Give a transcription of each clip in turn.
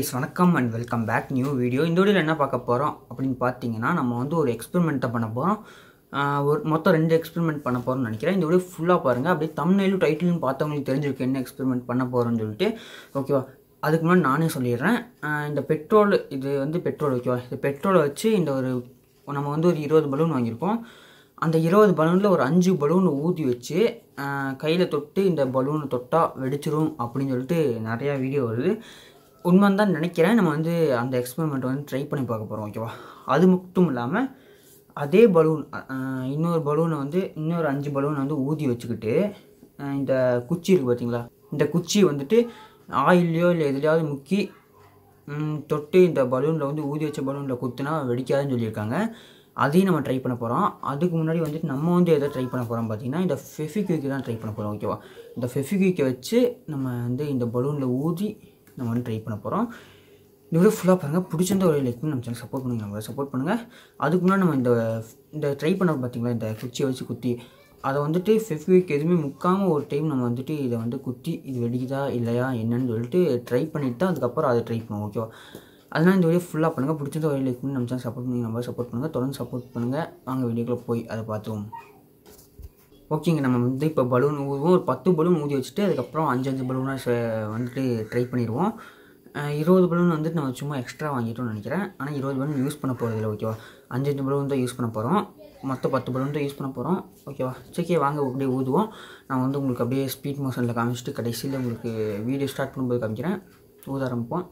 Guys வணக்கம் and welcome back new video இந்த வீடியோவில் என்ன பார்க்க போகிறோம் அப்படின்னு பார்த்தீங்கன்னா நம்ம வந்து ஒரு எக்ஸ்பெரிமெண்ட்டை பண்ண போகிறோம் ஒரு மொத்தம் ரெண்டு எக்ஸ்பெரிமெண்ட் பண்ண போகிறோம்னு நினைக்கிறேன் இந்த வீடியோ ஃபுல்லாக பாருங்கள் அப்படியே தமிழ்நெலும் டைட்டிலும் பார்த்தவங்களுக்கு தெரிஞ்சிருக்கு என்ன எக்ஸ்பெரிமெண்ட் பண்ண போகிறோம்னு சொல்லிட்டு ஓகேவா அதுக்கு முன்னாடி நானே சொல்லிடுறேன் ஆஹ் இந்த பெட்ரோல் இது வந்து பெட்ரோல் ஓகேவா இந்த பெட்ரோலை வச்சு இந்த ஒரு நம்ம வந்து ஒரு இருபது பலூன் வாங்கியிருக்கோம் அந்த இருபது பலூனில் ஒரு அஞ்சு பலூன் ஊதி வச்சு கையில் தொட்டு இந்த பலூனை தொட்டால் வெடிச்சிரும் அப்படின்னு சொல்லிட்டு நிறையா வீடியோ வருது உண்மைன்னு தான் நினைக்கிறேன் நம்ம வந்து அந்த எக்ஸ்பெரிமெண்ட் வந்து ட்ரை பண்ணி பார்க்க போகிறோம் ஓகேவா அது மட்டும் இல்லாமல் அதே பலூன் இன்னொரு பலூனை வந்து இன்னொரு அஞ்சு பலூனை வந்து ஊதி வச்சுக்கிட்டு அஹ் இந்த குச்சி இருக்குது பார்த்தீங்களா இந்த குச்சி வந்துட்டு ஆயில்லையோ இல்லை எதுலையாவது முக்கி ம், தொட்டு இந்த பலூனில் வந்து ஊதி வச்ச பலூனில் குத்துனா வெடிக்காதுன்னு சொல்லியிருக்காங்க அதையும் நம்ம ட்ரை பண்ண போகிறோம் அதுக்கு முன்னாடி வந்துட்டு நம்ம வந்து எதை ட்ரை பண்ண போகிறோம் பார்த்தீங்கன்னா இந்த ஃபெஃபிக்யூக்கு தான் ட்ரை பண்ண போகிறோம் ஓகேவா இந்த ஃபெஃபிக்யூக்கை வச்சு நம்ம வந்து இந்த பலூனில் ஊதி நம்ம வந்து ட்ரை பண்ண போகிறோம் இந்த வீடியோ ஃபுல்லாக பாருங்கள் பிடிச்சிருந்த ஒரு லைக் பண்ணி நம்ம சேனல் சப்போர்ட் பண்ணுங்க நம்ம சப்போர்ட் பண்ணுங்கள் அதுக்கு முன்னாடி நம்ம இந்த இந்த ட்ரை பண்ண பார்த்தீங்களா இந்த குச்சியை வச்சு குத்தி அதை வந்துட்டு ஃபெஃபிக் எதுவுமே முக்காமல் ஒரு டைம் நம்ம வந்துட்டு இதை வந்து குத்தி இது வெடிக்குதா இல்லையா என்னன்னு சொல்லிட்டு ட்ரை பண்ணிட்டு தான் அதுக்கப்புறம் அதை ட்ரை பண்ணுவோம் ஓகேவா அதனால் இந்த வீடியோ ஃபுல்லாக பண்ணுங்கள் பிடிச்சத ஒரு லைக் பண்ணி நம்ம சேனல் சப்போர்ட் பண்ணி நம்ம சப்போர்ட் பண்ணுங்கள் தொடர்ந்து சப்போர்ட் பண்ணுங்கள் வாங்க வீடியோக்குள்ளே போய் அதை பார்த்துவோம் ஓகேங்க நம்ம வந்து இப்போ பலூன் ஊதுவோம் ஒரு பத்து பலூன் ஊதி வச்சுட்டு அதுக்கப்புறம் அஞ்சு அஞ்சு பலூனாக வந்துட்டு ட்ரை பண்ணிடுவோம் அஹ் இருபது பலூன் வந்துட்டு நம்ம சும்மா எக்ஸ்ட்ரா வாங்கிட்டோம்னு நினைக்கிறேன் ஆனால் இருபது பலூன் யூஸ் பண்ண போகிறதில்ல ஓகேவா அஞ்சு அஞ்சு பலூன் தான் யூஸ் பண்ண போகிறோம் மொத்தம் பத்து பலூன் தான் யூஸ் பண்ண போகிறோம் ஓகேவா சரி வாங்க அப்படியே ஊதுவோம் நான் வந்து உங்களுக்கு அப்படியே ஸ்பீட் மோஷனில் காமிச்சிட்டு கடைசியில் உங்களுக்கு வீடியோ ஸ்டார்ட் பண்ணும்போது காமிக்கிறேன் ஊத ஆரம்பிப்போம்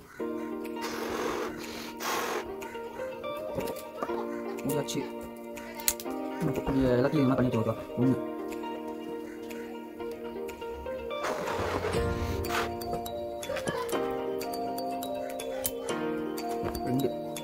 ஊதாச்சு இப்படி எல்லாத்தையும் இதெல்லாம் பண்ணிட்டு ஓகேவா ஒன்று ரெண்டு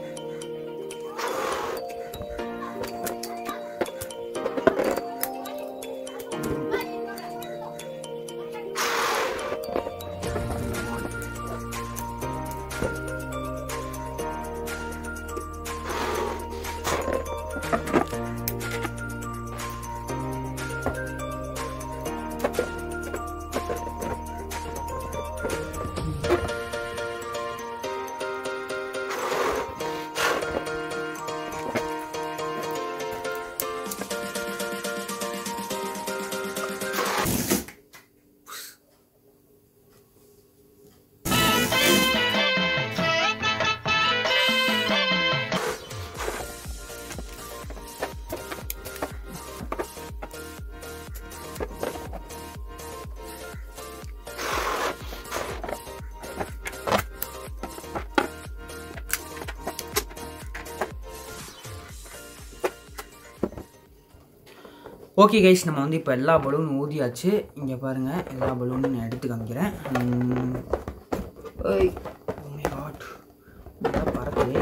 ஓகே கைஸ் நம்ம வந்து இப்போ எல்லா பலூனும் ஊதியாச்சு இங்கே பாருங்கள் எல்லா பலூனும் நான் எடுத்து காமிக்கிறேன் உம், ஐய், oh my God. நல்லா பறக்குது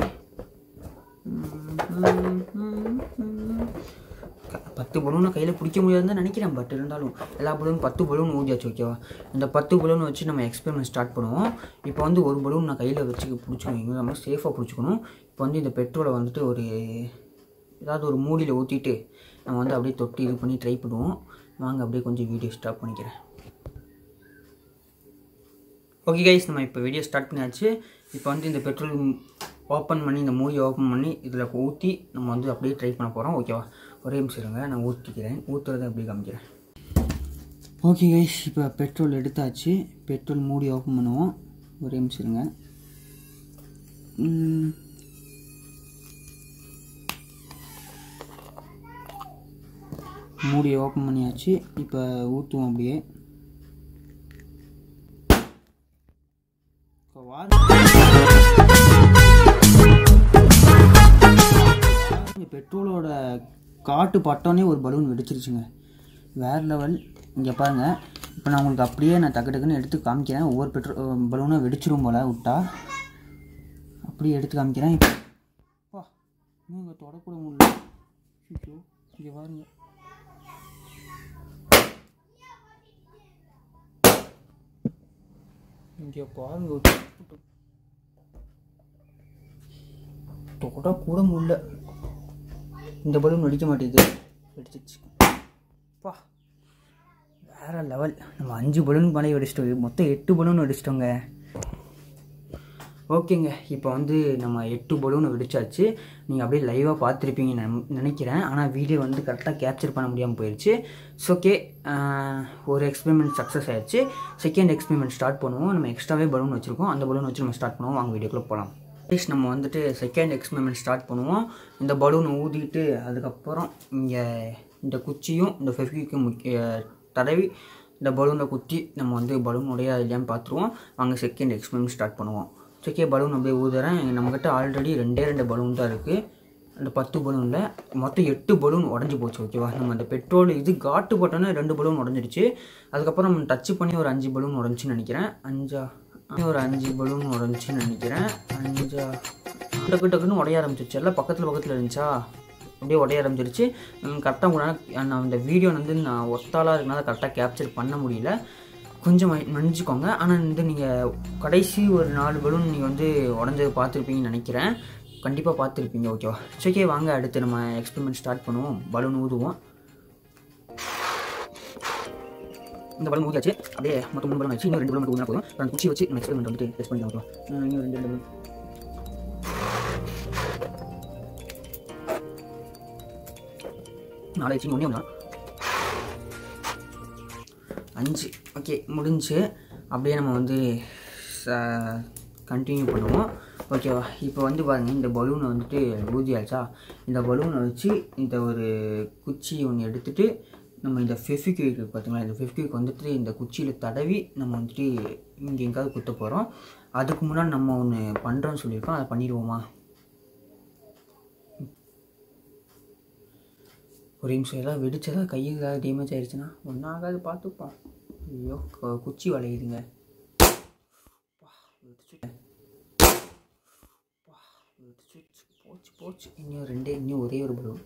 உம், உம், உம். க- பத்து பலூனை கையில் பிடிக்க முடியாதுன்னு தான் நினைக்கிறேன் பட் இருந்தாலும் எல்லா பலூன் பத்து பலூன் ஊதியாச்சு ஓகேவா இந்த பத்து பலூன் வச்சு நம்ம எக்ஸ்பெரிமெண்ட் ஸ்டார்ட் பண்ணுவோம் இப்போ வந்து ஒரு பலூன் நான் கையில் வச்சு பிடிச்சிக்கணும் நம்ம சேஃபாக பிடிச்சிக்கணும் இப்போ வந்து இந்த பெட்ரோலை வந்துட்டு ஒரு ஏதாவது ஒரு மூடியில் ஊற்றிட்டு நம்ம வந்து அப்படியே தொட்டு இது பண்ணி ட்ரை பண்ணுவோம் வாங்க அப்படியே கொஞ்சம் வீடியோ ஸ்டார்ட் பண்ணிக்கிறேன் ஓகே கைஸ் நம்ம இப்போ வீடியோ ஸ்டார்ட் பண்ணியாச்சு இப்போ வந்து இந்த பெட்ரோல் ஓப்பன் பண்ணி இந்த மூடியை ஓப்பன் பண்ணி இதில் ஊற்றி நம்ம வந்து அப்படியே ட்ரை பண்ண போகிறோம் ஓகேவா ஒரே நிமிஷம் இருங்க நான் ஊற்றிக்கிறேன் ஊற்றுறதை அப்படியே காமிக்கிறேன் ஓகே கைஸ் இப்போ பெட்ரோல் எடுத்தாச்சு பெட்ரோல் மூடி ஓப்பன் பண்ணுவோம் ஒரே நிமிஷம் இருங்க ம். மூடியை ஓப்பன் பண்ணியாச்சு இப்போ ஊற்றுவோம் அப்படியே இப்போ வாரு- இந்த பெட்ரோலோட காட்டு பட்டோன்னே ஒரு பலூன் வெடிச்சிருச்சுங்க வேறு லெவல் இங்கே பாருங்கள் இப்போ நான் உங்களுக்கு அப்படியே நான் டக்கு டக்குன்னு எடுத்து காமிக்கிறேன் ஒவ்வொரு பெட்ரோல் பலூனும் வெடிச்சிரும் போல் விட்டா அப்படியே எடுத்து காமிக்கிறேன் இப்போ இன்னும் இங்கே தொடக்கூட முடியல ஐயோ, இங்கே பாருங்க இங்கே பாருங்க ஒரு தொட கூட முடியல இந்த பலூன் வெடிக்க மாட்டேங்குது வெடிச்சிச்சு பா வேற லெவல் நம்ம அஞ்சு பலூன் மேலே வெடிச்சிட்டோம் மொத்தம் எட்டு பலூன் வெடிச்சிட்டோங்க ஓகேங்க இப்போ வந்து நம்ம எட்டு பலூனை வெடிச்சாச்சு நீங்கள் அப்படியே லைவாக பார்த்துருப்பீங்கன்னு நினை- நினைக்கிறேன் ஆனால் வீடியோ வந்து கரெக்டாக கேப்சர் பண்ண முடியாமல் போயிடுச்சு ஸோ ஓகே ஒரு எக்ஸ்பெரிமெண்ட் சக்ஸஸ் ஆயிடுச்சு செகண்ட் எக்ஸ்பெரிமெண்ட் ஸ்டார்ட் பண்ணுவோம் நம்ம எக்ஸ்ட்ராவே பலூன் வச்சுருக்கோம் அந்த பலூன் வச்சு நம்ம ஸ்டார்ட் பண்ணுவோம் வாங்க வீடியோக்குள்ளே போகலாம் ப்ளீஸ் நம்ம வந்துட்டு செகண்ட் எக்ஸ்பெரிமெண்ட் ஸ்டார்ட் பண்ணுவோம் இந்த பலூனை ஊதிட்டு அதுக்கப்புறம் இங்கே இந்த குச்சியும் இந்த ஃபெஃபிக்கும் முக்கிய தடவி இந்த பலூனை குத்தி நம்ம வந்து பலூன் உடையா இல்லையான்னு பார்த்துருவோம் வாங்க செகண்ட் எக்ஸ்பெரிமெண்ட் ஸ்டார்ட் பண்ணுவோம் ஓகே பலூன் அப்படியே ஊதுறேன் நம்மக்கிட்ட ஆல்ரெடி ரெண்டே ரெண்டு பலூன் தான் இருக்குது அந்த பத்து பலூனில் மொத்தம் எட்டு பலூன் உடஞ்சி போச்சு ஓகேவா நம்ம அந்த பெட்ரோல் இது காட்டு போட்டோன்னே ரெண்டு பலூன் உடஞ்சிருச்சு அதுக்கப்புறம் நம்ம டச் பண்ணி ஒரு அஞ்சு பலூன் உடஞ்சின்னு நினைக்கிறேன் அஞ்சா இன்னும் ஒரு அஞ்சு பலூன் உடஞ்சின்னு நினைக்கிறேன் அஞ்சா டக்கு டக்குன்னு உடைய ஆரம்பிச்சிருச்சு எல்லாம் பக்கத்தில் பக்கத்தில் இருந்துச்சா அப்படியே உடைய ஆரம்பிச்சிருச்சு கரெக்டாக உங்களால் நான் இந்த வீடியோ வந்து நான் ஒத்தாலாக இருக்கனால கரெக்டாக கேப்சர் பண்ண முடியல கொஞ்சம் மன்- மன்னிச்சுக்கோங்க ஆனால் வந்து நீங்கள் கடைசி ஒரு நாலு பலூன் நீங்கள் வந்து உடஞ்சது பார்த்துருப்பீங்கன்னு நினைக்கிறேன் கண்டிப்பாக பார்த்துருப்பீங்க ஓகேவா சரி ஓகே வாங்க அடுத்து நம்ம எக்ஸ்பெரிமெண்ட் ஸ்டார்ட் பண்ணுவோம் பலூன் ஊதுவோம் இந்த பலூன் ஊதியாச்சு அப்படியே மொத்தம் மூணு பலூன் ஆச்சு இன்னும் ரெண்டு பலூன் மட்டும் ஊதினா போதும் அப்புறம் அந்த குச்சி வச்சு நம்ம எக்ஸ்பெரிமெண்ட் வந்துட்டு டெஸ்ட் பண்ணிக்கலாம் ஓகேவா அஹ் இன்னும் ரெண்டு ரெண்டு பலூன் நாலு ஆச்சு ஒன்றே ஒன்றா அஞ்சு ஓகே முடிஞ்சு அப்படியே நம்ம வந்து கண்டினியூ பண்ணுவோம் ஓகேவா இப்போ வந்து பாருங்கள் இந்த பலூனை வந்துட்டு ஊதியாச்சா இந்த பலூனை வச்சு இந்த ஒரு குச்சி ஒன்று எடுத்துட்டு நம்ம இந்த ஃபெஃபிக்விக் பார்த்தீங்களா இந்த ஃபெஃபிக்விக் வந்துட்டு இந்த குச்சியில் தடவி நம்ம வந்துட்டு இங்கே எங்கேயாவது குத்த போகிறோம் அதுக்கு முன்னாடி நம்ம ஒன்று பண்ணுறோன்னு சொல்லியிருக்கோம் அதை பண்ணிடுவோமா ஒரு நிமிஷம் ஏதாவது வெடிச்சதா கையில் ஏதாவது டேமேஜ் ஆயிடுச்சுன்னா ஒன்றும் ஆகாது பார்த்துப்போம் ஐயோ கு- குச்சி வளையுதுங்க பா, வெடிச்சுட்டேன். பா, வெடிச்சிருச்சு. போச்சு போச்சு இன்னும் ரெண்டே இன்னும் ஒரே ஒரு பலூன்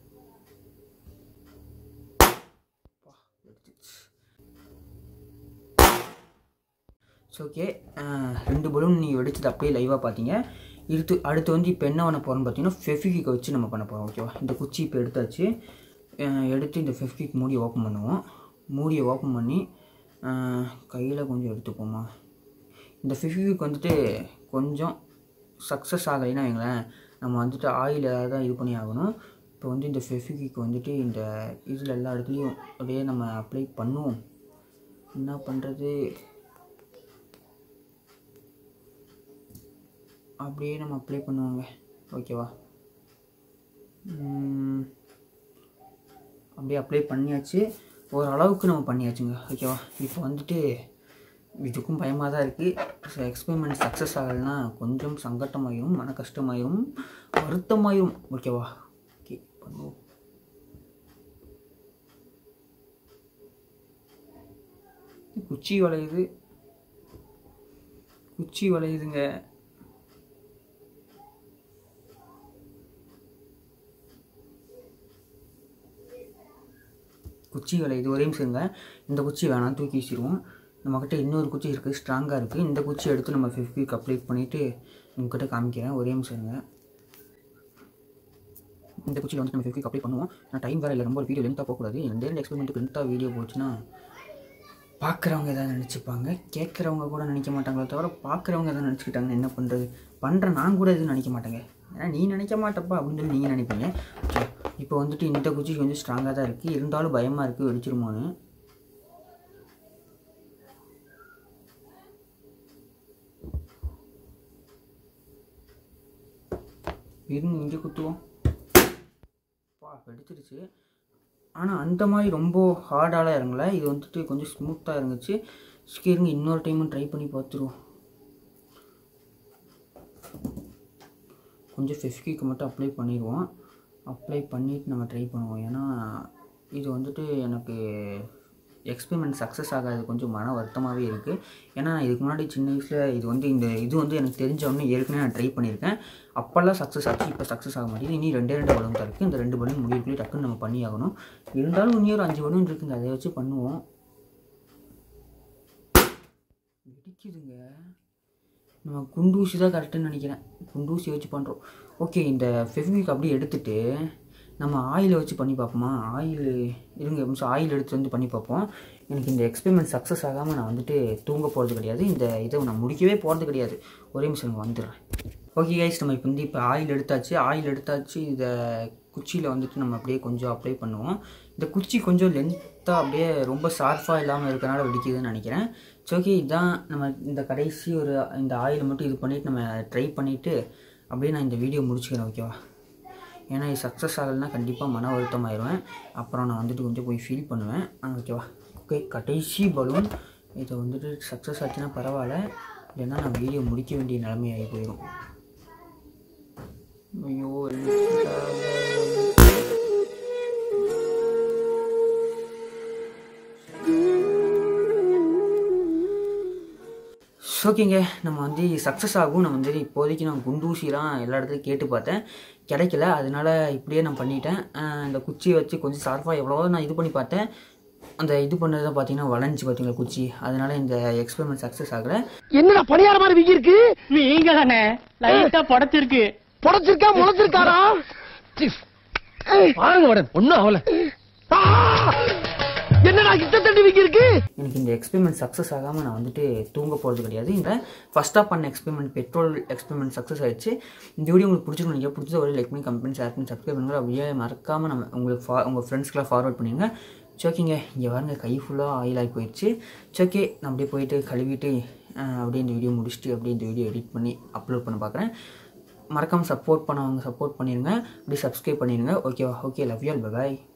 ஸோ ஓகே ரெண்டு பலூன் நீங்கள் வெடிச்சது அப்படியே லைவாக பார்த்தீங்க அடுத்து அடுத்து வந்து இப்போ என்ன பண்ண போகிறோம்னு பார்த்தீங்கன்னா ஃபெஃபிகிக்கை வச்சு நம்ம பண்ண போகிறோம் ஓகேவா இந்த குச்சி இப்போ எடுத்தாச்சு அஹ் எடுத்து இந்த ஃபெஃபிகிக் மூடியை ஓப்பன் பண்ணுவோம் மூடியை ஓப்பன் பண்ணி கையில் கொஞ்சம் எடுத்துப்போமா இந்த ஃபெஃபிகிக் வந்துட்டு கொஞ்சம் சக்ஸஸ் ஆகலைன்னா வைங்களேன் நம்ம வந்துட்டு ஆயில் ஏதாவது தான் இது பண்ணி ஆகணும் இப்போ வந்து இந்த ஃபெஃபிகிக் வந்துட்டு இந்த இதில் எல்லா இடத்துலையும் அப்படியே நம்ம அப்ளை பண்ணுவோம் என்ன பண்ணுறது அப்படியே நம்ம அப்ளை பண்ணுவோங்க ஓகேவா உம், அப்படியே அப்ளை பண்ணியாச்சு ஓரளவுக்கு நம்ம பண்ணியாச்சுங்க ஓகேவா இப்போ வந்துட்டு இதுக்கும் பயமாக தான் இருக்குது எக்ஸ்பெரிமெண்ட் சக்ஸஸ் ஆகலைன்னா கொஞ்சம் சங்கட்டமாயிரும் மன கஷ்டமாயிரும் வருத்தமாயிரும் ஓகேவா ஓகே பண்ணுவோம் குச்சி வளையுது குச்சி வளையுதுங்க குச்சி வலை இது வரையும் செய்யுங்க இந்த குச்சி வேணாம் தூக்கி வீசிடுவோம் நம்மக்கிட்ட இன்னொரு குச்சி இருக்குது ஸ்ட்ராங்காக இருக்குது இந்த குச்சி எடுத்து நம்ம ஃபிஃப்டிக்கு அப்ளை பண்ணிவிட்டு உங்ககிட்ட காமிக்கிறேன் ஒரே நிமிஷம் இருங்க இந்த குச்சியில் வந்து நம்ம ஃபிஃப்டிக்கு அப்ளை பண்ணுவோம் நான் டைம் வேறு இல்லை ரொம்ப ஒரு வீடியோ லென்த்தாக போகக்கூடாது ரெண்டே ரெண்டு எக்ஸ்பெரிமெண்ட்டுக்கு லென்த்தாக வீடியோ போச்சுன்னா பார்க்குறவங்க எதாவது நினச்சிப்பாங்க கேட்குறவங்க கூட நினைக்க மாட்டாங்களே தவிர பார்க்குறவங்க எதாவது நினச்சிக்கிட்டாங்க என்ன பண்ணுறது பண்ணுற நான் கூட எதுவும் நினைக்க மாட்டேங்க ஏன்னா நீ நினைக்க மாட்டப்பா அப்படின்னு சொல்லி நீங்கள் நினைப்பீங்க ஓகே இப்போ வந்துட்டு இந்த குச்சி கொஞ்சம் ஸ்ட்ராங்காக தான் இருக்குது இருந்தாலும் பயமாக இருக்குது வெடிச்சிருமோன்னு இருந்து இங்கே குத்துவோம் பா வெடிச்சிருச்சு ஆனால் அந்த மாதிரி ரொம்ப ஹார்டாலாம் இறங்கல இது வந்துட்டு கொஞ்சம் ஸ்மூத்தாக இருந்துச்சு சரி, இருங்க இன்னொரு டைமும் ட்ரை பண்ணி பார்த்துருவோம் கொஞ்சம் ஃபெஃப்கிக்கு மட்டும் அப்ளை பண்ணிடுவோம் அப்ளை பண்ணிவிட்டு நம்ம ட்ரை பண்ணுவோம் ஏன்னா இது வந்துட்டு எனக்கு எக்ஸ்பெரிமெண்ட் சக்ஸஸ் ஆகாது கொஞ்சம் மன வருத்தமாகவே இருக்குது ஏன்னா நான் இதுக்கு முன்னாடி சின்ன வயசில் இது வந்து இந்த இது வந்து எனக்கு தெரிஞ்ச உடனே ஏற்கனவே நான் ட்ரை பண்ணியிருக்கேன் அப்போல்லாம் சக்ஸஸ் ஆச்சு இப்போ சக்ஸஸ் ஆக மாட்டேங்குது இனி ரெண்டே ரெண்டு பலூன் தான் இருக்குது இந்த ரெண்டு பலூன் முடிவுக்குள்ளே டக்குன்னு நம்ம பண்ணி ஆகணும் இருந்தாலும் இனி ஒரு அஞ்சு பலூன் இருக்குங்க அதை வச்சு பண்ணுவோம் வெடிக்குதுங்க நம்ம குண்டூசி தான் கரெக்டுன்னு நினைக்கிறேன் குண்டூசி வச்சு பண்ணுறோம் ஓகே இந்த ஃபெவிக் அப்படியே எடுத்துட்டு நம்ம ஆயிலை வச்சு பண்ணி பார்ப்போமா ஆயில் இருங்க நிமிஷம் ஆயில் எடுத்து வந்து பண்ணி பார்ப்போம் எனக்கு இந்த எக்ஸ்பெரிமெண்ட் சக்ஸஸ் ஆகாமல் நான் வந்துட்டு தூங்க போகிறது கிடையாது இந்த இதை நான் முடிக்கவே போகிறது கிடையாது ஒரே நிமிஷம் வந்துடுறேன் ஓகே கைஸ் நம்ம இப்போ வந்து இப்போ ஆயில் எடுத்தாச்சு ஆயில் எடுத்தாச்சு இதை குச்சியில் வந்துட்டு நம்ம அப்படியே கொஞ்சம் அப்ளை பண்ணுவோம் இந்த குச்சி கொஞ்சம் லென்த்தாக அப்படியே ரொம்ப ஷார்ப்பாக இல்லாமல் இருக்கனால வெடிக்குதுன்னு நினைக்கிறேன் ஸோ ஓகே இதுதான் நம்ம இந்த கடைசி ஒரு இந்த ஆயிலை மட்டும் இது பண்ணிவிட்டு நம்ம ட்ரை பண்ணிவிட்டு அப்படியே நான் இந்த வீடியோ முடிச்சுக்கிறேன் ஓகேவா ஏன்னா இது சக்ஸஸ் ஆகலைன்னா கண்டிப்பாக மன வருத்தம் ஆயிடுவேன் அப்புறம் நான் வந்துட்டு கொஞ்சம் போய் ஃபீல் பண்ணுவேன் ஆ, ஓகேவா ஓகே கடைசி பலூன் இதை வந்துட்டு சக்ஸஸ் ஆச்சுன்னா பரவாயில்ல இல்லைன்னா நான் வீடியோ முடிக்க வேண்டிய நிலைமை ஆகி போயிடும் ஐயோ ஓகேங்க நம்ம வந்து சக்ஸஸ் ஆகும் நம்ம வந்து இப்போதைக்கு நான் குண்டூசிலாம் எல்லா இடத்துலையும் கேட்டு பார்த்தேன் கிடைக்கல அதனால இப்படியே நான் பண்ணிட்டேன் அஹ் இந்த குச்சியை வச்சு கொஞ்சம் ஷார்ப்பாக எவ்வளவோ நான் இது பண்ணி பார்த்தேன் அந்த இது பண்ணது தான் பார்த்தீங்கன்னா வளைஞ்சு பார்த்தீங்களா குச்சி அதனால இந்த எக்ஸ்பெரிமெண்ட் சக்ஸஸ் ஆகலை என்னடா பணியார மாதிரி விக்கி இருக்கு நீங்க தானே லைட்டா புடச்சிருக்கு புடைச்சிருக்கா முளைச்சிருக்காரா பாருங்க மேடம் ஒண்ணும் ஆகல ஆ! என்னடா கிட்ட தண்டி விக்கி இருக்கு எனக்கு இந்த எக்ஸ்பெரிமெண்ட் சக்ஸஸ் ஆகாமல் நான் வந்துட்டு தூங்க போகிறது கிடையாது இந்த ஃபஸ்ட்டாக பண்ண எக்ஸ்பெரிமெண்ட் பெட்ரோல் எக்ஸ்பெரிமெண்ட் சக்ஸஸ் ஆயிடுச்சு இந்த வீடியோ உங்களுக்கு பிடிச்சிருக்கும் நீங்கள் பிடிச்ச ஒரு லைக் பண்ணி கம்பெனி ஷேர் பண்ணி சப்ஸ்கிரைப் பண்ணுங்க அப்படியே மறக்காமல் நம்ம உங்களுக்கு ஃபா உங்கள் ஃப்ரெண்ட்ஸ்க்கெலாம் ஃபார்வர்ட் பண்ணுங்க ஓகேங்க இங்கே பாருங்க கை ஃபுல்லாக ஆயில் ஆகி போயிடுச்சு ஓகே நான் அப்படியே போயிட்டு கழுவிட்டு அஹ், அப்படியே இந்த வீடியோ முடிச்சுட்டு அப்படியே இந்த வீடியோ எடிட் பண்ணி அப்லோட் பண்ண பார்க்குறேன் மறக்காமல் சப்போர்ட் பண்ணவங்க சப்போர்ட் பண்ணிடுங்க அப்படியே சப்ஸ்கிரைப் பண்ணிடுங்க ஓகேவா okay love you all by